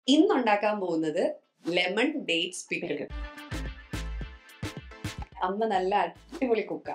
ഇന്ന് ഉണ്ടാക്കാൻ പോകുന്നത് ലെമൺ ഡേറ്റ്സ് പിക്കിൾ അമ്മ നല്ല അടിപൊളി കുക്ക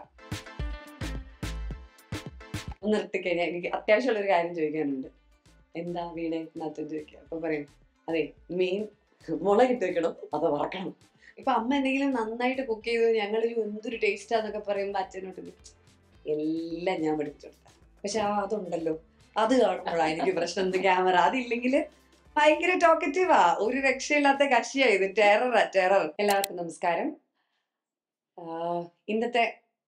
നിർത്തിക്കഴിഞ്ഞാൽ എനിക്ക് അത്യാവശ്യമുള്ള ഒരു കാര്യം ചോദിക്കാനുണ്ട് എന്താ വീണെ നാത്തൻ ചോദിക്കുക അപ്പൊ പറയും അതെ മീൻ മുളകിട്ട് വെക്കണം അത് വറക്കണം ഇപ്പൊ അമ്മ എന്തെങ്കിലും നന്നായിട്ട് കുക്ക് ചെയ്ത് ഞങ്ങൾ എന്തൊരു ടേസ്റ്റാന്നൊക്കെ പറയുമ്പോ അച്ഛനോട്ട് എല്ലാം ഞാൻ പഠിപ്പിച്ചു കൊടുത്ത പക്ഷെ ആ അതുണ്ടല്ലോ അത് കാണുമ്പോഴാണ് എനിക്ക് പ്രശ്നം എന്ത് ക്യാമറ അതില്ലെങ്കിൽ ഭയങ്കര ടോക്കറ്റീവാ ഒരു രക്ഷയില്ലാത്ത കക്ഷിയാ ഇത് ടെററാ ടെറർ എല്ലാവർക്കും നമസ്കാരം ആഹ് ഇന്നത്തെ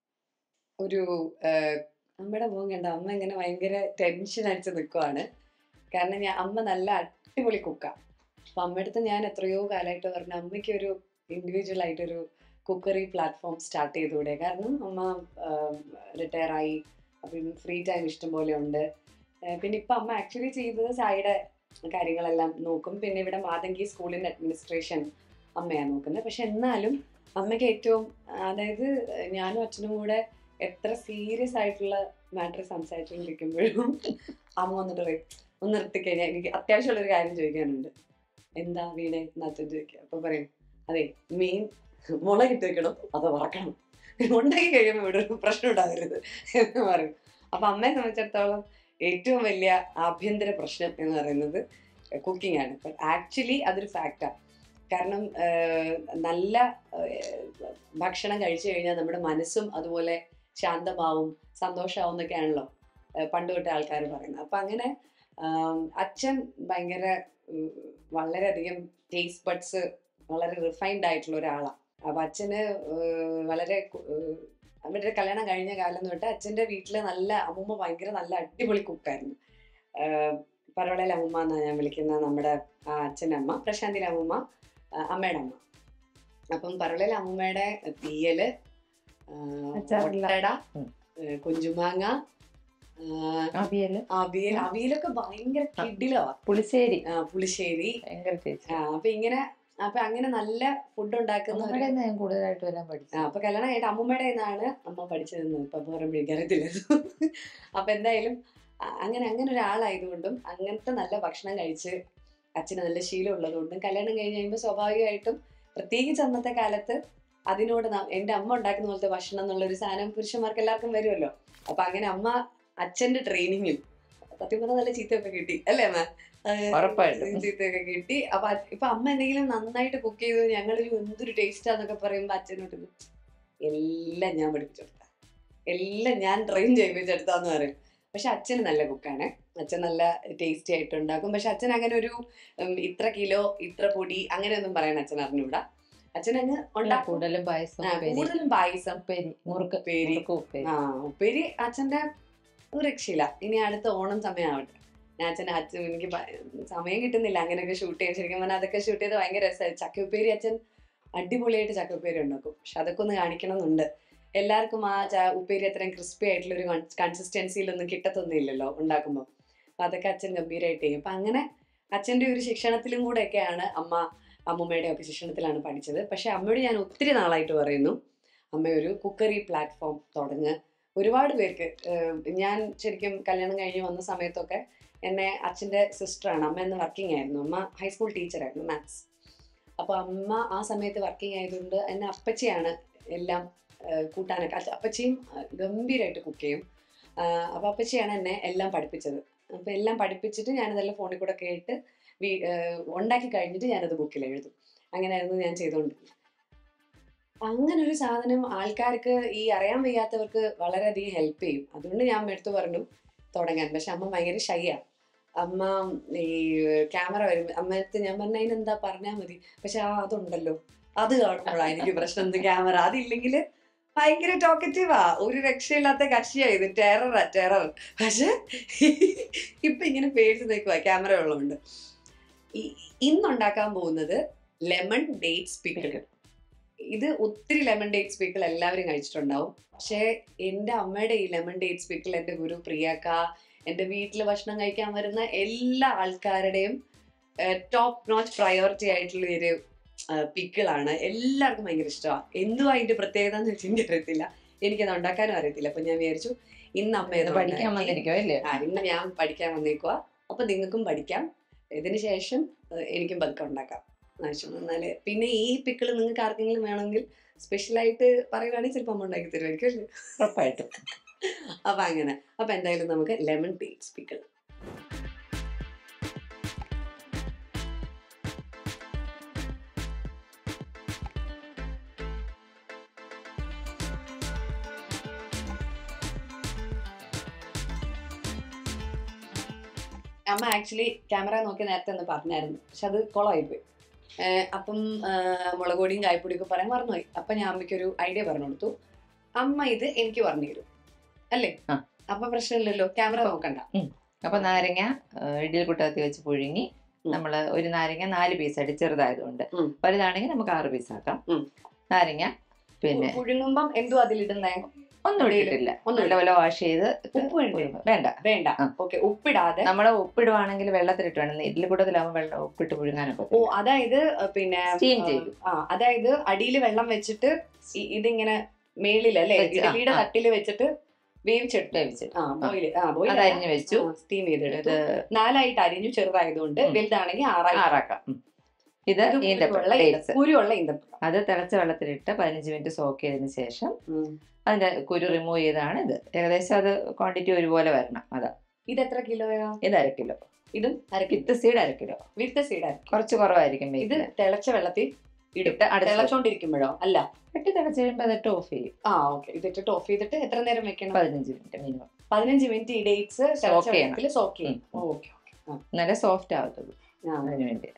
ഒരു ആഹ് അമ്മയുടെ മുഖം കണ്ട അമ്മ ഇങ്ങനെ ഭയങ്കര ടെൻഷൻ അടിച്ച് നിൽക്കുവാണ് കാരണം ഞാൻ അമ്മ നല്ല അടിപൊളി കുക്കാ അപ്പൊ അമ്മയുടെ അടുത്ത് ഞാൻ എത്രയോ കാലമായിട്ട് പറഞ്ഞു അമ്മയ്ക്ക് ഒരു ഇൻഡിവിജ്വൽ ആയിട്ടൊരു കുക്കറി പ്ലാറ്റ്ഫോം സ്റ്റാർട്ട് ചെയ്തുകൂടെ കാരണം അമ്മ റിട്ടയർ ആയി അപ്പം ഫ്രീ ടൈം ഇഷ്ടം പോലെ ഉണ്ട് ഏഹ് പിന്നെ ഇപ്പൊ അമ്മ ആക്ച്വലി ചെയ്തത് ചായയുടെ കാര്യങ്ങളെല്ലാം നോക്കും പിന്നെ ഇവിടെ മാതങ്കി സ്കൂളിന്റെ അഡ്മിനിസ്ട്രേഷൻ അമ്മയാണ് നോക്കുന്നത് പക്ഷെ എന്നാലും അമ്മയ്ക്ക് ഏറ്റവും അതായത് ഞാനും അച്ഛനും കൂടെ എത്ര സീരിയസ് ആയിട്ടുള്ള മാറ്റർ സംസാരിച്ചുകൊണ്ടിരിക്കുമ്പോഴും അമ്മ വന്നിട്ട് പറയും ഒന്ന് നിർത്തിക്കഴിഞ്ഞാൽ എനിക്ക് അത്യാവശ്യമുള്ള ഒരു കാര്യം ചോദിക്കാനുണ്ട് എന്താ വീണെ നാത്തൻ ചോദിക്കുക അപ്പൊ പറയും അതെ മീൻ മുളകിട്ട് വെക്കണം അത് വറക്കണം ഉണ്ടാക്കി കഴിയുമ്പോൾ ഇവിടെ ഒരു പ്രശ്നം ഉണ്ടാകരുത് എന്ന് പറയും അപ്പൊ അമ്മയെ സംബന്ധിച്ചിടത്തോളം ഏറ്റവും വലിയ ആഭ്യന്തര പ്രശ്നം എന്ന് പറയുന്നത് കുക്കിംഗ് ആണ് ബട്ട് ആക്ച്വലി അതൊരു ഫാക്റ്റാണ് കാരണം ആഹ്, നല്ല ആഹ്, ഭക്ഷണം കഴിച്ചു കഴിഞ്ഞാൽ നമ്മുടെ മനസ്സും അതുപോലെ ശാന്തമാവും സന്തോഷമാവും എന്നൊക്കെയാണല്ലോ ആഹ്, പണ്ട് തൊട്ടേ ആൾക്കാർ പറയുന്നത് അപ്പൊ അങ്ങനെ ആം, അച്ഛൻ ഭയങ്കര ഉം, വളരെയധികം ടേസ്റ്റ് ബഡ്സ് വളരെ റിഫൈൻഡ് ആയിട്ടുള്ള ഒരാളാണ് അപ്പൊ അച്ഛന് ഏഹ്, വളരെ കു- ഏഹ്, അവരുടെ കല്യാണം കഴിഞ്ഞ കാലം തൊട്ട് അച്ഛന്റെ വീട്ടില് നല്ല അമ്മൂമ്മ ഭയങ്കര നല്ല അടിപൊളി കുക്കായിരുന്നു പറവളയിലെ അമ്മൂമ്മ എന്നാണ് ഞാൻ വിളിക്കുന്ന നമ്മുടെ ആ അച്ഛൻ്റെ അമ്മ പ്രശാന്തിലെ അമ്മൂമ്മ ആ, അമ്മയുടെ അമ്മ അപ്പം പറവളയിലെ അമ്മൂമ്മയുടെ തീയല് ആ, അച്ചാറില്ല. മുട്ടട ഉം. ഏ, കുഞ്ചുമാങ്ങ ആ, അവിയല് അവിയൽ അവിയലൊക്കെ ഭയങ്കര കിഡിലോ പുളിശ്ശേരി പുളിശ്ശേരി ഭയങ്കര ടേസ്റ്റ് ആ, അപ്പൊ ഇങ്ങനെ അപ്പൊ അങ്ങനെ നല്ല ഫുഡ് ഉണ്ടാക്കുന്ന ഒരു- നമ്മുടെ ഞാൻ കൂടുതലായിട്ട് വരാൻ ആ, പഠിച്ചു അപ്പൊ കല്യാണം കഴിഞ്ഞിട്ട് അമ്മൂമ്മയുടെ നിന്നാണ് അമ്മ പഠിച്ചതെന്ന് ഇപ്പൊ പറയുമ്പോൾ എനിക്കറിയത്തില്ലായിരുന്നു അപ്പൊ എന്തായാലും അ- അങ്ങനെ അങ്ങനെ ഒരാളായതുകൊണ്ടും അങ്ങനത്തെ നല്ല ഭക്ഷണം കഴിച്ച് അച്ഛന് നല്ല ശീലം ഉള്ളതുകൊണ്ടും കല്യാണം കഴിഞ്ഞ് കഴിയുമ്പോൾ സ്വാഭാവികമായിട്ടും പ്രത്യേകിച്ച് അന്നത്തെ കാലത്ത് അതിനോട് ന- എന്റെ അമ്മ ഉണ്ടാക്കുന്ന പോലത്തെ ഭക്ഷണം എന്നുള്ള ഒരു സാധനം പുരുഷന്മാർക്ക് എല്ലാവർക്കും വരുമല്ലോ അപ്പൊ അങ്ങനെ അമ്മ അച്ഛന്റെ ട്രെയിനിങ്ങിൽ സത്യം പറഞ്ഞാൽ നല്ല ചീത്തയൊക്കെ കിട്ടി അല്ലേ അമ്മ ആ, ഉറപ്പായിട്ടും. ചീത്തയൊക്കെ കിട്ടി അപ്പൊ അ- ഇപ്പൊ അമ്മ എന്തെങ്കിലും നന്നായിട്ട് കുക്ക് ചെയ്ത് ഞങ്ങൾ എന്തൊരു ടേസ്റ്റാന്നൊക്കെ പറയുമ്പോ അച്ഛനോട്ട് എല്ലാം ഞാൻ പഠിപ്പിച്ചു കൊടുത്ത എല്ലാം ഞാൻ ട്രെയിൻ ചെയ്യിപ്പിച്ചെടുത്താന്ന് പറയും പക്ഷെ അച്ഛന് നല്ല കുക്കാണ് അച്ഛൻ നല്ല ടേസ്റ്റി ആയിട്ട് ഉണ്ടാക്കും പക്ഷെ അച്ഛൻ അങ്ങനെ ഒരു ഉം, ഇത്ര കിലോ ഇത്ര പൊടി അങ്ങനെയൊന്നും പറയാൻ അച്ഛൻ അറിഞ്ഞൂടാ അച്ഛൻ അങ്ങ് ഉണ്ടാക്കും കൂടുതലും പായസം ആ, ഉപ്പേരി കൂടുതലും പായസം ഉപ്പേരി മുറുക്ക് ഉപ്പേരി. മുറുക്ക് ഉപ്പേരി ആ ഉപ്പേരി അച്ഛന്റെ ഒരു രക്ഷയില്ല ഇനി അടുത്ത ഓണം സമയമാവട്ടെ ഞാൻ അച്ഛൻ അച്ഛൻ എനിക്ക് ഭ- സമയം കിട്ടുന്നില്ല അങ്ങനെയൊക്കെ ഷൂട്ട് ചെയ്യാൻ ശരിക്കും പറഞ്ഞാൽ അതൊക്കെ ഷൂട്ട് ചെയ്ത് ഭയങ്കര രസമായി ചക്ക ഉപ്പേരി അച്ഛൻ അടിപൊളിയായിട്ട് ചക്ക ഉപ്പേരി ഉണ്ടാക്കും പക്ഷെ അതൊക്കെ ഒന്ന് കാണിക്കണം എന്നുണ്ട് എല്ലാവർക്കും ആ ച- ഉപ്പേരി അത്രയും ക്രിസ്പി ആയിട്ടുള്ള ഒരു കൺസിസ്റ്റൻസിയിലൊന്നും കിട്ടത്തൊന്നുമില്ലല്ലോ ഉണ്ടാക്കുമ്പോൾ അപ്പൊ അതൊക്കെ അച്ഛൻ ഗംഭീരമായിട്ട് ചെയ്യും അപ്പൊ അങ്ങനെ അച്ഛന്റെ ഒരു ശിക്ഷണത്തിലും കൂടെയൊക്കെയാണ് അമ്മ അമ്മൂമ്മയുടെ ഒക്കെ ശിക്ഷണത്തിലാണ് പഠിച്ചത് പക്ഷെ അമ്മയോട് ഞാൻ ഒത്തിരി നാളായിട്ട് പറയുന്നു അമ്മ ഒരു കുക്കറി പ്ലാറ്റ്ഫോം തുടങ്ങ് ഒരുപാട് പേർക്ക് ഏഹ്, ഞാൻ ശരിക്കും കല്യാണം കഴിഞ്ഞ് വന്ന സമയത്തൊക്കെ എന്നെ അച്ഛൻ്റെ സിസ്റ്ററാണ് അമ്മ എന്ന് വർക്കിംഗ് ആയിരുന്നു അമ്മ ഹൈസ്കൂൾ ടീച്ചറായിരുന്നു മാത്സ് അപ്പോൾ അമ്മ ആ സമയത്ത് വർക്കിംഗ് ആയതുകൊണ്ട് എന്നെ അപ്പച്ചിയാണ് എല്ലാം ഏഹ്, കൂട്ടാനൊക്കെ അച്ഛ- അപ്പച്ചിയും ഏഹ്, ഗംഭീരമായിട്ട് കുക്ക് ചെയ്യും അപ്പോൾ അപ്പച്ചിയാണ് എന്നെ എല്ലാം പഠിപ്പിച്ചത് അപ്പോൾ എല്ലാം പഠിപ്പിച്ചിട്ട് ഞാനതെല്ലാം ഫോണിൽ കൂടെ കേട്ട് വീ ഏഹ്, ഉണ്ടാക്കി കഴിഞ്ഞിട്ട് ഞാനത് ബുക്കിൽ എഴുതും അങ്ങനെയായിരുന്നു ഞാൻ ചെയ്തുകൊണ്ടിരുന്നത് അങ്ങനെ ഒരു സാധനം ആൾക്കാർക്ക് ഈ അറിയാൻ വയ്യാത്തവർക്ക് വളരെയധികം ഹെൽപ്പ് ചെയ്യും അതുകൊണ്ട് ഞാൻ അമ്മ എടുത്തു പറഞ്ഞു തുടങ്ങാൻ പക്ഷെ അമ്മ ഭയങ്കര ഷൈയാ അമ്മ ഈ ക്യാമറ വരും അമ്മയടുത്ത് ഞാൻ പറഞ്ഞ അതിനെന്താ പറഞ്ഞാൽ മതി പക്ഷെ ആ അതുണ്ടല്ലോ അത് കാണുമ്പോഴാണ് എനിക്ക് പ്രശ്നം എന്ത് ക്യാമറ അതില്ലെങ്കിൽ ഭയങ്കര ടോക്കറ്റീവാ ഒരു രക്ഷയില്ലാത്ത കക്ഷിയാ ഇത് ടെററാ ടെറർ പക്ഷെ ഇപ്പൊ ഇങ്ങനെ പേടിച്ച് നിൽക്കുക ക്യാമറ ഉള്ളതുകൊണ്ട് ഈ- ഇന്നുണ്ടാക്കാൻ പോകുന്നത് ലെമൺ ഡേറ്റ്സ് പിക്കിൾ ഇത് ഒത്തിരി ലെമൺ ഡേറ്റ്സ് പിക്കിൾ എല്ലാവരും കഴിച്ചിട്ടുണ്ടാവും പക്ഷേ എൻ്റെ അമ്മയുടെ ഈ ലെമൺ ഡേറ്റ്സ് പിക്കിൾ എൻ്റെ ഗുരു പ്രിയക്ക എൻ്റെ വീട്ടിൽ ഭക്ഷണം കഴിക്കാൻ വരുന്ന എല്ലാ ആൾക്കാരുടെയും ടോപ്പ് നോച്ച് പ്രയോറിറ്റി ആയിട്ടുള്ള ഒരു പിക്കിളാണ് എല്ലാവർക്കും ഭയങ്കര ഇഷ്ടമാണ് എന്തുവാ അതിന്റെ പ്രത്യേകത എന്ന് വെച്ചാൽ എനിക്ക് അറിയത്തില്ല എനിക്കത് ഉണ്ടാക്കാനും അറിയത്തില്ല അപ്പൊ ഞാൻ വിചാരിച്ചു ഇന്ന് അമ്മ ഇത് ഇത് പഠിക്കാൻ ഉണ്ടാക്കി. വന്നിരിക്കോ അല്ലേ ആ ഇന്ന് ഞാൻ പഠിക്കാൻ വന്നേക്കുക അപ്പൊ നിങ്ങൾക്കും പഠിക്കാം ഇതിന് ശേഷം ഏഹ് എനിക്കും പതുക്കെ ഉണ്ടാക്കാം ആവശ്യം വന്നാല് പിന്നെ ഈ പിക്കിൾ നിങ്ങൾക്ക് ആർക്കെങ്കിലും വേണമെങ്കിൽ സ്പെഷ്യലായിട്ട് പറയുവാണെങ്കിൽ ചിലപ്പോൾ അമ്മ ഉണ്ടാക്കി തരുമായിരിക്കും അല്ലേ ഉറപ്പായിട്ടും അപ്പൊ അങ്ങനെ അപ്പൊ എന്തായാലും നമുക്ക് ലെമൺ ഡേറ്റ്സ് പിക്കിൾ അമ്മ ആക്ച്വലി ക്യാമറ നോക്കി നേരത്തെ ഒന്ന് പറഞ്ഞായിരുന്നു പക്ഷെ അത് കുളമായി പോയി ഏഹ് അപ്പം ആഹ് മുളക് പൊടിയും കായ്പൊടിയും ഒക്കെ പറയാൻ മറന്നുപോയി അപ്പൊ ഞാൻ അമ്മയ്ക്കൊരു ഐഡിയ പറഞ്ഞു കൊടുത്തു അമ്മ ഇത് എനിക്ക് പറഞ്ഞു തരും അല്ലേ ആ. അപ്പൊ പ്രശ്നമില്ലല്ലോ ക്യാമറ നോക്കണ്ട അപ്പൊ നാരങ്ങ ഇഡ്ഡലി കുട്ടകത്തി വെച്ച് പുഴുങ്ങി ഉം. നമ്മള് ഒരു നാരങ്ങ നാല് പീസായിട്ട് ചെറുതായതുകൊണ്ട് ഉം. വലുതാണെങ്കിൽ നമുക്ക് ആറ് പീസ് ആക്കാം ഉം. നാരങ്ങ പിന്നെ പുഴുങ്ങുമ്പം എന്തോ അതിലിടുന്നേ ഒന്നും ഇട്ടിട്ടില്ല ഒന്നും നല്ലപോലെ വാഷ് ചെയ്ത് ഉപ്പ് വേണ്ടേ? പുഴുങ്ങും. വേണ്ട വേണ്ട ആ. ഓക്കെ ഉപ്പിടാതെ നമ്മള് ഉപ്പിടുവാണെങ്കിൽ വെള്ളത്തിലിട്ട് വേണം ഇഡ്ഡലി കൂട്ടത്തിലാവുമ്പോൾ വെള്ളം ഉപ്പിട്ട് പുഴുങ്ങാനൊക്കെ ഓ അതായത് അഹ് പിന്നെ Steam ആ, ചെയ്തു. ആ അതായത് അടിയിൽ വെള്ളം വെച്ചിട്ട് ഇ- ഇതിങ്ങനെ മേളിലല്ലേ വെച്ച്, ആ, ഇഡലിയുടെ ആ. തട്ടില് വെച്ചിട്ട് വേവിച്ചെടുത്തു വേവിച്ചിട്ട് ആ ബോയില് ആ ബോയിൽ അത് അരിഞ്ഞു വെച്ചു സ്റ്റീം ചെയ്തെടുത്തു ഇത് നാലായിട്ട് അരിഞ്ഞു ചെറുതായതുകൊണ്ട് ഉം. വലുതാണെങ്കിൽ ആറായി ആറാക്കാം ഉം. ഇത് ഇത് ഈന്തപ്പഴം കുരുവുള്ള dates. ഈന്ത- കുരുവുള്ള ഈന്തപ്പഴം അത് തിളച്ച വെള്ളത്തിലിട്ട് പതിനഞ്ച് മിനിറ്റ് സോക്ക് ചെയ്തതിന് ശേഷം ഉം. അതിന്റെ കുരു റിമൂവ് ചെയ്താണ് ഇത് ഏകദേശം അത് ക്വാണ്ടിറ്റി ഒരുപോലെ വരണം അതാ ഇത് എത്ര കിലോയാ ഇത് അര കിലോ ഇതും അര കിലോ വിത്ത് സീഡ് അര കിലോ വിത്ത് സീഡ് കുറച്ച് കുറവായിരിക്കും ഇത് weight. തിളച്ച വെള്ളത്തിൽ ഇട്ട് ഇട്ട് അടച്ചു തിളച്ചോണ്ടിരിക്കുമ്പോഴോ അല്ല വെട്ടി തിളച്ച് കഴിയുമ്പോൾ അതിട്ട് ഓഫ് ചെയ്യും ആ ഓക്കെ ഇതിട്ടിട്ട് ഓഫ് ചെയ്തിട്ട് എത്ര നേരം വെക്കണം പതിനഞ്ച് മിനിറ്റ് മിനിമം പതിനഞ്ച് മിനിറ്റ് ഈ ഡേറ്റ്സ് Soak ചെയ്യണം. സോക്ക് ചെയ്യും ഉം. ഓക്കെ നല്ല സോഫ്റ്റ് ആവത്തുള്ളൂ ആ അതിന് വേണ്ടി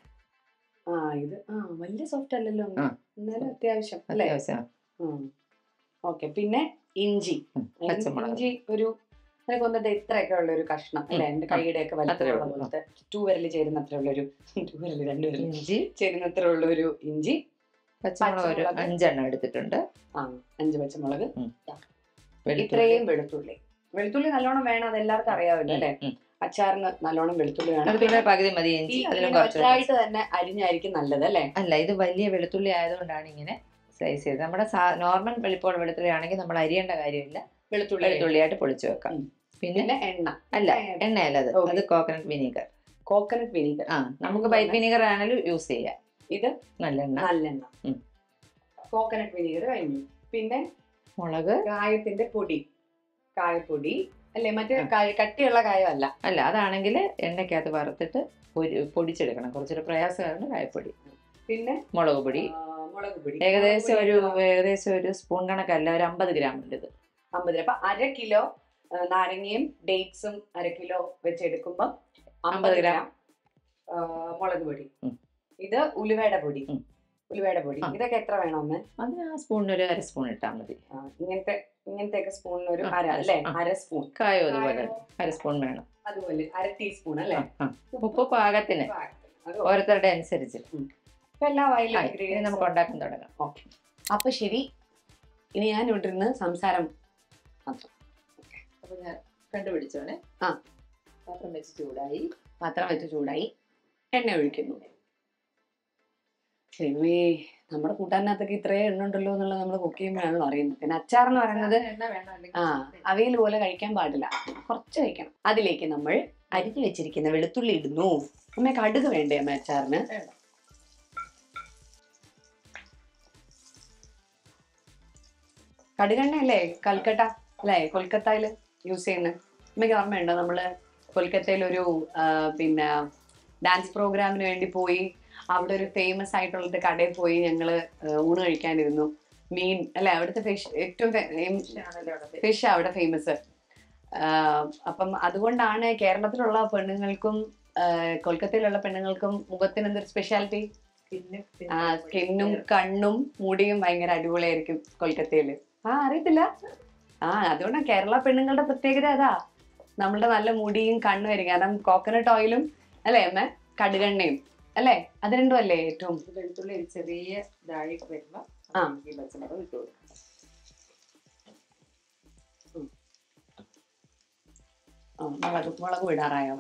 ആ ഇത് ആ വലിയ സോഫ്റ്റ് അല്ലല്ലോ ആ. എന്നാലും അത്യാവശ്യം അല്ലേ അത്യാവശ്യം ഓക്കെ പിന്നെ ഇഞ്ചി ഉം. പച്ചമുളക് ഇഞ്ചി ഒരു എനിക്ക് തോന്നുന്നത് ഇത്രയൊക്കെ ഉള്ള ഒരു കഷ്ണം അല്ലെ എന്റെ ആ. കൈയുടെ ഒക്കെ അത്രേ വലിപ്പമുള്ള ഉള്ളൂ. പോലത്തെ ടൂ വിരൽ ചേരുന്ന അത്ര ഉള്ള ഒരു ടൂ വിരൽ രണ്ട് വിരൽ ഇഞ്ചി ചേരുന്ന അത്ര ഉള്ള ഒരു ഇഞ്ചി പച്ചമുളക് ഒരു പച്ചമുളക്. അഞ്ചെണ്ണം എടുത്തിട്ടുണ്ട് ആ അഞ്ച് പച്ചമുളക് വെളുത്തുള്ളി. ഇത്രയും വെളുത്തുള്ളി വെളുത്തുള്ളി നല്ലോണം വേണം അത് എല്ലാവർക്കും അറിയാമല്ലോ അല്ലെ ഉം. അച്ചാറിന് നല്ലോണം വെളുത്തുള്ളി അത് വേണം പിന്നെ പകുതി മതി ഈ ഇഞ്ചി അതിലും ഇങ്ങനെ കുറച്ച് ഒറ്റയായിട്ട് തന്നെ അരിഞ്ഞായിരിക്കും നല്ലത് അല്ലെ അല്ല ഇത് വലിയ വെളുത്തുള്ളി ആയതുകൊണ്ടാണ് ഇങ്ങനെ സ്ലൈസ് ചെയ്തത് നമ്മുടെ നോർമൽ വെളിപ്പോടെ വെളുത്തുള്ളി ആണെങ്കിൽ നമ്മൾ അരിയേണ്ട കാര്യമില്ല വെളുത്തുള്ളി വെളുത്തുള്ളിയായിട്ട് പൊളിച്ചു വെക്കാം ഉം. പിന്നെ പിന്നെ എണ്ണ അല്ല എണ്ണയല്ല അത് Okay. അത് കോക്കനട്ട് വിനീഗർ കോക്കനട്ട് വിനീഗർ ആ നമുക്ക് വൈറ്റ് വിനീഗർ ആണെങ്കിലും യൂസ് ചെയ്യാം ഇത് നല്ലെണ്ണ നല്ലെണ്ണ ഉം. കോക്കനട്ട് വിനീഗർ കഴിഞ്ഞു പിന്നെ മുളക് കായത്തിന്റെ പൊടി കായപ്പൊടി അല്ലേ മറ്റേ ആ. കായ- കട്ടിയുള്ള കായമല്ല അല്ല അതാണെങ്കിൽ എണ്ണയ്ക്കകത്ത് വറുത്തിട്ട് പൊരി- പൊടിച്ചെടുക്കണം കുറച്ചൊരു പ്രയാസമാണ് കായപ്പൊടി പിന്നെ മുളക് പൊടി ആ, മുളക് പൊടി ഏകദേശം മുളക് ഒരു പൊടി ഏകദേശം ഒരു സ്പൂൺ കണക്കല്ല ഒരു അമ്പത് ഗ്രാം ഉണ്ട് ഇത് അമ്പത് അപ്പൊ അര കിലോ ആ, നാരങ്ങയും ഡേറ്റ്സും അര കിലോ വെച്ചെടുക്കുമ്പോ അമ്പത് അമ്പത് ഗ്രാം. ഗ്രാം ആ, മുളക് പൊടി ഉം. ഇത് ഉലുവയുടെ പൊടി ഉം. ഉലുവയുടെ പൊടി ആ. ഇതൊക്കെ എത്ര വേണം അമ്മ അതിന് ആ സ്പൂണിന് ഒരു അര സ്പൂൺ ഇട്ടാൽ മതി ആ, ഇങ്ങനത്തെ ഇങ്ങനത്തെ ഒക്കെ സ്പൂണിന് ഒരു ആ, അര അര അല്ലേ ആ. അര സ്പൂൺ കായോ അതുപോലെ കായോ അര സ്പൂൺ വേണം അതുപോലെ അര ടീസ്പൂൺ അല്ലേ ആ, ആ. ഉപ്പ് പാകത്തിന് അത് ഓരോരുത്തരുടെ അനുസരിച്ച് ഇപ്പൊ എല്ലാ വയലും ആ, ഇനി നമുക്ക് ഉണ്ടാക്കാൻ തുടങ്ങാം ഓക്കെ അപ്പൊ ശരി ഇനി ഞാൻ ഇവിടിരുന്ന് സംസാരം മാത്രം അപ്പൊ ഞാൻ കണ്ടുപിടിച്ചോണേ ആ. പാത്രം വെച്ച് ചൂടായി പാത്രം വെച്ച് ചൂടായി എണ്ണ ഒഴിക്കുന്നു ശരി നമ്മുടെ കൂട്ടാനകത്തൊക്കെ ഇത്രയും എണ്ണ ഉണ്ടല്ലോ എന്നുള്ളത് നമ്മൾ കുക്ക് ചെയ്യുമ്പോഴാണല്ലോ അറിയുന്നത് പിന്നെ അച്ചാർ എന്ന് പറയുന്നത് എണ്ണ വേണം ആ അവിയൽ പോലെ കഴിക്കാൻ പാടില്ല കുറച്ച് കഴിക്കണം അതിലേക്ക് നമ്മൾ അരിഞ്ഞു വെച്ചിരിക്കുന്ന വെളുത്തുള്ളി ഇടുന്നു അമ്മ കടുക് വേണ്ടേ അമ്മ അച്ചാറിന് വേണ്ട. കടുകെണ്ണ അല്ലേ കൽക്കട്ട അല്ലേ കൊൽക്കത്തയിൽ യൂസ് ചെയ്യുന്നത് അമ്മയ്ക്ക് ഓർമ്മയുണ്ടോ നമ്മള് കൊൽക്കത്തയിൽ ഒരു ആ, പിന്നെ ഡാൻസ് പ്രോഗ്രാമിന് വേണ്ടി പോയി അവിടെ ഒരു ഫേമസ് ആയിട്ടുള്ള ഒരു കടയിൽ പോയി ഞങ്ങള് ആ, ഊണ് കഴിക്കാനിരുന്നു മീൻ അല്ലെ അവിടുത്തെ ഫിഷ് ഏറ്റവും ഫിഷ് അവിടെ ഫേമസ് അപ്പം അതുകൊണ്ടാണ് കേരളത്തിലുള്ള പെണ്ണുങ്ങൾക്കും ആ, കൊൽക്കത്തയിലുള്ള പെണ്ണുങ്ങൾക്കും മുഖത്തിന് എന്തൊരു സ്പെഷ്യാലിറ്റി ആ സ്കിന്നും കണ്ണും മുടിയും ഭയങ്കര അടിപൊളിയായിരിക്കും കൊൽക്കത്തയില് ആ അറിയത്തില്ല ആ അതുകൊണ്ടാണ് കേരള പെണ്ണുങ്ങളുടെ പ്രത്യേകത അതാ നമ്മളുടെ നല്ല മുടിയും കണ്ണും ആയിരിക്കും കാരണം കോക്കനട്ട് ഓയിലും അല്ലേ അമ്മ കടുകെണ്ണയും അല്ലേ അത് രണ്ടും അല്ലേ ഏറ്റവും വെളുത്തുള്ളി ഒരു ചെറിയ ഇതായി വരുമ്പോ ആ. ഈ പച്ചമുളക് ഇട്ട് കൊടുക്കും ആ, മുളക് മുളക് വിടാറായോ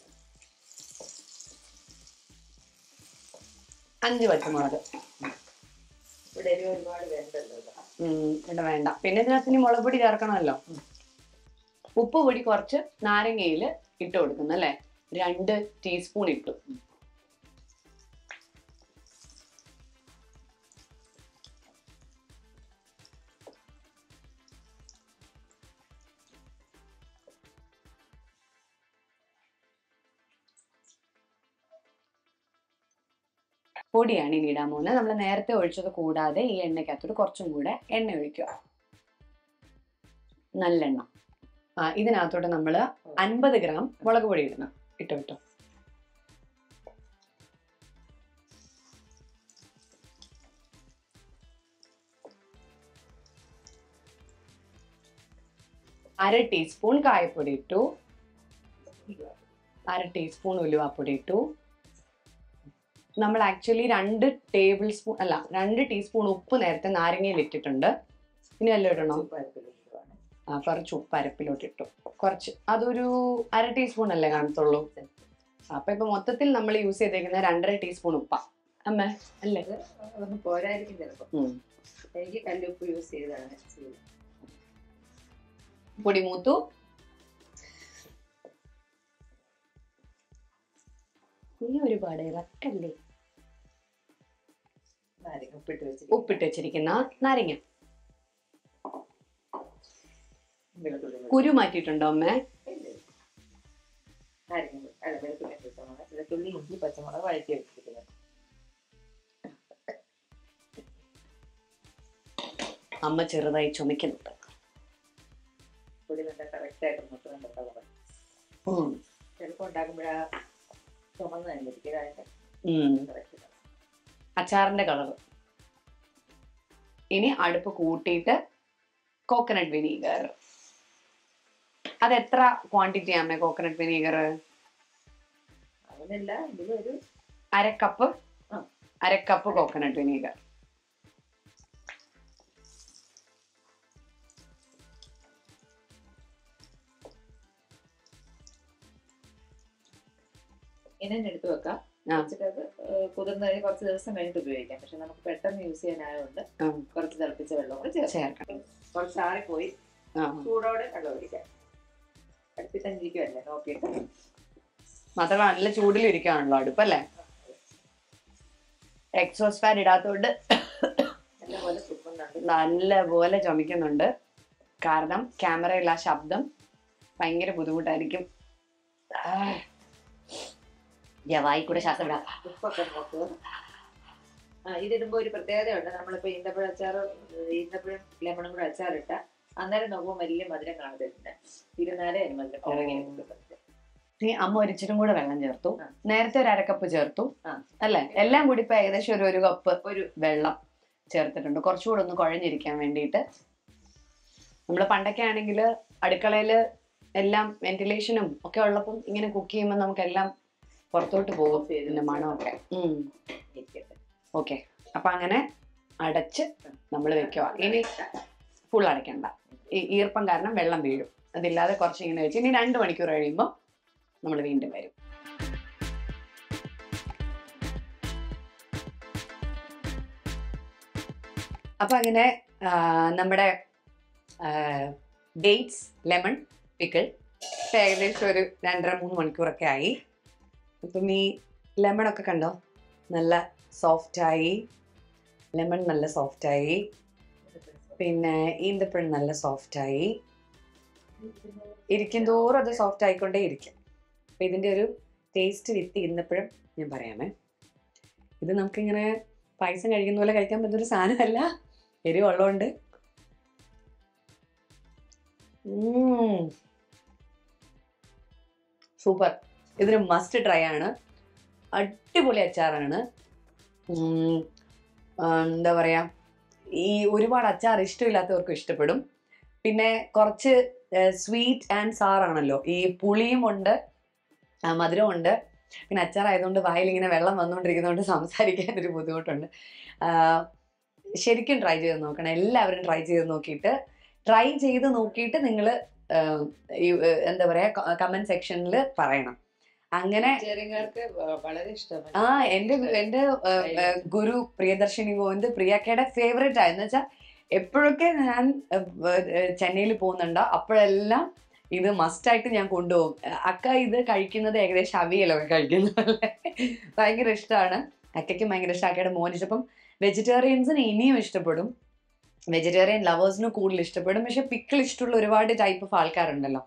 അഞ്ച് പച്ചമുളക് ഇവിടെ എരിവ് ഒരുപാട് വേണ്ടല്ലോ ഇത്. ഉം, ഇവിടെ വേണ്ട പിന്നെ ഇതിനകത്ത് ഇനി മുളക് പൊടി ചേർക്കണമല്ലോ ഉപ്പ് പൊടി കുറച്ച് നാരങ്ങയിൽ ഇട്ട് കൊടുക്കുന്നു അല്ലേ രണ്ട് ടീസ്പൂൺ ഇട്ടു പൊടിയാണ് ഇനി ഇടാൻ പോകുന്നത് നമ്മൾ നേരത്തെ ഒഴിച്ചത് കൂടാതെ ഈ എണ്ണയ്ക്കകത്തോട്ട് കുറച്ചും കൂടെ എണ്ണ ഒഴിക്കുക നല്ലെണ്ണ ആ ഇതിനകത്തോട്ട് നമ്മൾ അൻപത് ഗ്രാം മുളക് പൊടി ഇടണം ഇട്ടോ ഇട്ടോ അര ടീസ്പൂൺ കായപ്പൊടി ഇട്ടു അര ടീസ്പൂൺ ഉലുവാപ്പൊടി ഇട്ടു നമ്മൾ ആക്ച്വലി രണ്ട് ടേബിൾ സ്പൂൺ അല്ല രണ്ട് ടീസ്പൂൺ ഉപ്പ് നേരത്തെ നാരങ്ങയിൽ ഇട്ടിട്ടുണ്ട് ഇനി എല്ലാം ഇടണോ ആ കുറച്ച് ഉപ്പ് അരപ്പിലോട്ട് ഇട്ടു കുറച്ച് അതൊരു അര ടീസ്പൂൺ അല്ലേ കാണത്തുള്ളൂ അപ്പൊ ഇപ്പൊ മൊത്തത്തിൽ നമ്മൾ യൂസ് ചെയ്തേക്കുന്ന രണ്ടര ടീസ്പൂൺ ഉപ്പ അമ്മ അല്ലേ ഒന്ന് പോരായിരിക്കും ചിലപ്പോ ഉം. എനിക്ക് കല്ലുപ്പ് യൂസ് ചെയ്താണ് ചെയ്യുന്നത് പൊടി മൂത്തു നീ ഒരുപാട് ഇറക്കല്ലേ നാരങ്ങ ഉപ്പിട്ട് വെച്ച് ഉപ്പിട്ട് വെച്ചിരിക്കുന്ന നാരങ്ങ വെളുത്തുള്ളി കുരു മാറ്റിയിട്ടുണ്ടോ അമ്മേ നാരങ്ങ അല്ല വെളുത്തുള്ളി പച്ചമുളക് വെളുത്തുള്ളി ഇഞ്ചി പച്ചമുളക് വഴറ്റി വെച്ചിരിക്കുന്നത് അമ്മ ചെറുതായി ചുമക്കുന്നുണ്ട് പൊടി നല്ല കറക്റ്റ് ആയിട്ട് നമുക്ക് നല്ല കളർ ഉം. ചിലപ്പോൾ ഉണ്ടാക്കുമ്പോഴാ ചുമന്ന് അനുസരിക്കും അതിന്റെ ഉം. കറക്റ്റ് അച്ചാറിന്റെ കളർ ഇനി അടുപ്പ് കൂട്ടിയിട്ട് കോക്കനട്ട് വിനീഗർ അത് എത്ര ക്വാണ്ടിറ്റി ആമേ കോക്കനട്ട് വിനീഗർ അങ്ങനെയല്ല ഇതിലൊരു അരക്കപ്പ് ആ. അരക്കപ്പ് കോക്കനട്ട് വിനീഗർ ഇങ്ങനെ എടുത്ത് വെക്കാം ആ. വെച്ചിട്ട് അത് കുതിർന്ന് കഴിഞ്ഞ് കുറച്ച് ദിവസം കഴിഞ്ഞിട്ട് ഉപയോഗിക്കാം പക്ഷെ നമുക്ക് പെട്ടെന്ന് യൂസ് ചെയ്യാനായതുകൊണ്ട് ആ. കുറച്ച് തിളപ്പിച്ച വെള്ളം കൂടെ ചേർക്കാം ചേർക്കണം കുറച്ച് ആറിപ്പോയി ആ ചൂടോടെ വെള്ളം ഒഴിക്കാം അടുപ്പിൽ തന്നെ ഇരിക്കുമല്ലേ നോക്കിയിട്ട് മാത്രമല്ല നല്ല ചൂടിലിരിക്കുകയാണല്ലോ അടുപ്പല്ലേ എക്സോസ് ഫാൻ ഇടാത്തോണ്ട് നല്ലപോലെ തുപ്പുന്നുണ്ട് നല്ലപോലെ ചുമക്കുന്നുണ്ട് കാരണം ക്യാമറയിൽ ആ ശബ്ദം ഭയങ്കര ബുദ്ധിമുട്ടായിരിക്കും ആ. ഞാൻ വായി കൂടെ ശ്വാസം വിടാം ഉപ്പൊക്കെ നോക്കുക ആ ഇതിടുമ്പോ ഒരു പ്രത്യേകതയുണ്ട് നമ്മളിപ്പോ ഈന്തപ്പഴ അച്ചാർ ഈന്തപ്പഴം ലെമണും കൂടെ അച്ചാറിട്ട അന്നേരം നോക്കുമ്പോൾ വലിയ മധുരം കാണത്തില്ല ഇരുന്നാലേ അതിന് മധുരം ഇറങ്ങി നിൽക്കുന്നത്. ഈ അമ്മ ഒരിച്ചിട്ടും കൂടെ വെള്ളം ചേർത്തു ആ. നേരത്തെ ഒരു അരക്കപ്പ് ചേർത്തു ആ. അല്ലേ എല്ലാം കൂടി ഇപ്പൊ ഏകദേശം ഒരു ഒരു കപ്പ് ഒരു വെള്ളം ചേർത്തിട്ടുണ്ട് കുറച്ചുകൂടെ ഒന്ന് കുഴഞ്ഞിരിക്കാൻ വേണ്ടിയിട്ട് നമ്മൾ പണ്ടൊക്കെ ആണെങ്കിൽ അടുക്കളയിൽ എല്ലാം വെന്റിലേഷനും ഒക്കെ ഉള്ളപ്പം ഇങ്ങനെ കുക്ക് ചെയ്യുമ്പോൾ നമുക്കെല്ലാം പുറത്തോട്ട് പോകും Off ചെയ്ത് ഇതിന്റെ മണമൊക്കെ ഇരിക്കട്ടെ. ഓക്കെ അപ്പൊ അങ്ങനെ അടച്ച് നമ്മൾ വെക്കുക ഇനി ഫുൾ അടയ്ക്കണ്ട ഈ ഈർപ്പം കാരണം വെള്ളം വീഴും അതില്ലാതെ കുറച്ച് ഇങ്ങനെ വെച്ച് ഇനി രണ്ട് മണിക്കൂർ കഴിയുമ്പോൾ നമ്മൾ വീണ്ടും വരും അപ്പൊ അങ്ങനെ ആ, നമ്മുടെ ഡേറ്റ്സ് ലെമൺ പിക്കിൾ ഏകദേശം ഒരു രണ്ടര മൂന്ന് മണിക്കൂറൊക്കെ ആയി ഇപ്പം ഈ ലെമൺ ഒക്കെ കണ്ടോ നല്ല സോഫ്റ്റായി ലെമൺ നല്ല സോഫ്റ്റായി പിന്നെ ഈന്തപ്പഴം നല്ല സോഫ്റ്റായി ഇരിക്കും തോറും അത് സോഫ്റ്റ് ആയിക്കൊണ്ടേ ഇരിക്കും അപ്പം ഇതിൻ്റെ ഒരു ടേസ്റ്റ് വിത്ത് ഈന്തപ്പഴം ഞാൻ പറയാമേ ഇത് നമുക്കിങ്ങനെ പായസം കഴിക്കുന്ന പോലെ കഴിക്കാൻ പറ്റുന്ന ഒരു സാധനമല്ല എരിവുള്ളതുകൊണ്ട് സൂപ്പർ ഇതൊരു മസ്റ്റ് ട്രൈ ആണ് അടിപൊളി അച്ചാറാണ് ഉം, ആ, എന്താ പറയാ ഈ ഒരുപാട് അച്ചാർ ഇഷ്ടമില്ലാത്തവർക്കും ഇഷ്ടപ്പെടും പിന്നെ കുറച്ച് സ്വീറ്റ് ആൻഡ് സാർ ആണല്ലോ ഈ പുളിയും ഉണ്ട് ആ, മധുരവും ഉണ്ട് പിന്നെ അച്ചാറായതുകൊണ്ട് വായിൽ ഇങ്ങനെ വെള്ളം വന്നുകൊണ്ടിരിക്കുന്നതുകൊണ്ട് സംസാരിക്കാൻ ഒരു ബുദ്ധിമുട്ടുണ്ട് ആ, ശരിക്കും ട്രൈ ചെയ്ത് നോക്കണം എല്ലാവരും ട്രൈ ചെയ്ത് നോക്കിയിട്ട് ട്രൈ ചെയ്ത് നോക്കിയിട്ട് നിങ്ങൾ എന്താ പറയുക കമൻറ്റ് സെക്ഷനിൽ പറയണം അങ്ങനെ ചെറിയങ്ങൾക്ക് വളരെ ഇഷ്ടമാണ് ആ എന്റെ എന്റെ ആ, ആ, ഗുരു പ്രിയദർശിനി ഗോവിന്ദ് പ്രിയക്കയുടെ ഫേവറേറ്റ് ആയെന്ന് വെച്ചാൽ എപ്പോഴൊക്കെ ഞാൻ ചെന്നൈയിൽ പോകുന്നുണ്ടോ അപ്പോഴെല്ലാം ഇത് മസ്റ്റായിട്ട് ഞാൻ കൊണ്ടുപോകും അക്ക ഇത് കഴിക്കുന്നത് ഏകദേശം അവിയലൊക്കെ കഴിക്കുന്നതല്ലേ ഭയങ്കര ഇഷ്ടമാണ് അക്കയ്ക്കും ഭയങ്കര ഇഷ്ടം അക്കയുടെ മോൻ ഇഷ്ടം വെജിറ്റേറിയൻസിന് ഇനിയും ഇഷ്ടപ്പെടും വെജിറ്റേറിയൻ ലവേഴ്സിന് കൂടുതൽ ഇഷ്ടപ്പെടും പക്ഷെ പിക്കിൾ ഇഷ്ടമുള്ള ഒരുപാട് ടൈപ്പ് ഓഫ് ആൾക്കാരുണ്ടല്ലോ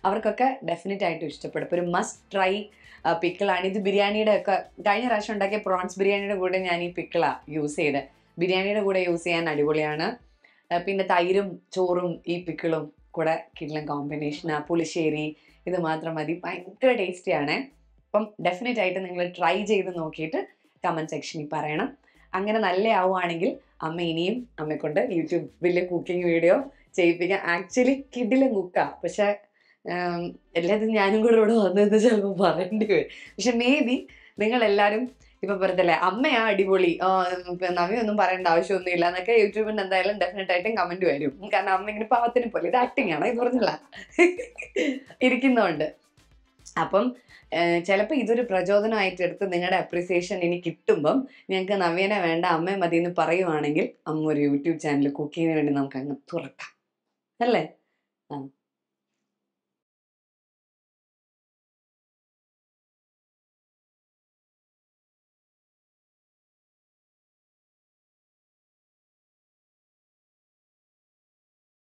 അവർക്കൊക്കെ ഡെഫിനറ്റ് ആയിട്ടും ഇഷ്ടപ്പെടും ഇപ്പോൾ ഒരു മസ്റ്റ് ട്രൈ പിക്കിളാണ് ഇത് ബിരിയാണിയുടെ ഒക്കെ കഴിഞ്ഞ പ്രാവശ്യം ഉണ്ടാക്കിയ പ്രോൺസ് ബിരിയാണിയുടെ കൂടെ ഞാൻ ഈ പിക്കിളാണ് യൂസ് ചെയ്തത് ബിരിയാണിയുടെ കൂടെ യൂസ് ചെയ്യാൻ അടിപൊളിയാണ് ആ, പിന്നെ തൈരും ചോറും ഈ പിക്കിളും കൂടെ കിടലൻ കോമ്പിനേഷനാണ് പുളിശ്ശേരി ഇത് മാത്രം മതി ഭയങ്കര ടേസ്റ്റിയാണ് അപ്പം ഡെഫിനറ്റ് ആയിട്ട് നിങ്ങൾ ട്രൈ ചെയ്ത് നോക്കിയിട്ട് കമൻറ്റ് സെക്ഷനിൽ പറയണം അങ്ങനെ നല്ല ആവുകയാണെങ്കിൽ അമ്മ ഇനിയും അമ്മയെക്കൊണ്ട് യൂട്യൂബിൽ കുക്കിംഗ് വീഡിയോ ചെയ്യിപ്പിക്കാം ആക്ച്വലി കിഡിലും കുക്കാ പക്ഷെ ഉം, എല്ലാത്തിനും ഞാനും കൂടെ ഇവിടെ വന്നതെന്ന് ചിലപ്പോൾ പറയേണ്ടി വരും പക്ഷെ മേ ബി നിങ്ങളെല്ലാവരും ഇപ്പൊ പറയത്തില്ലേ അമ്മയാ അടിപൊളി ആ, ഇപ്പൊ നവിയൊന്നും പറയേണ്ട ആവശ്യമൊന്നും ഇല്ല എന്നൊക്കെ യൂട്യൂബിൽ എന്തായാലും ഡെഫിനറ്റ് ആയിട്ടും കമന്റ് വരും കാരണം അമ്മ ഇങ്ങനെ പാവത്തിന് പോലെ ഇത് ആക്ടിങ് ആണ് ഇത് പറഞ്ഞില്ല ഇരിക്കുന്നതുകൊണ്ട് അപ്പം ചിലപ്പോൾ ഇതൊരു പ്രചോദനമായിട്ട് എടുത്ത് നിങ്ങളുടെ അപ്രിസിയേഷൻ ഇനി കിട്ടുമ്പം ഞങ്ങൾക്ക് നവ്യനെ വേണ്ട അമ്മ മതി എന്ന് പറയുവാണെങ്കിൽ അമ്മ ഒരു യൂട്യൂബ് ചാനൽ കുക്കിങ്ങിന് വേണ്ടി നമുക്ക് അങ്ങ് തുറക്കാം അല്ലേ ആ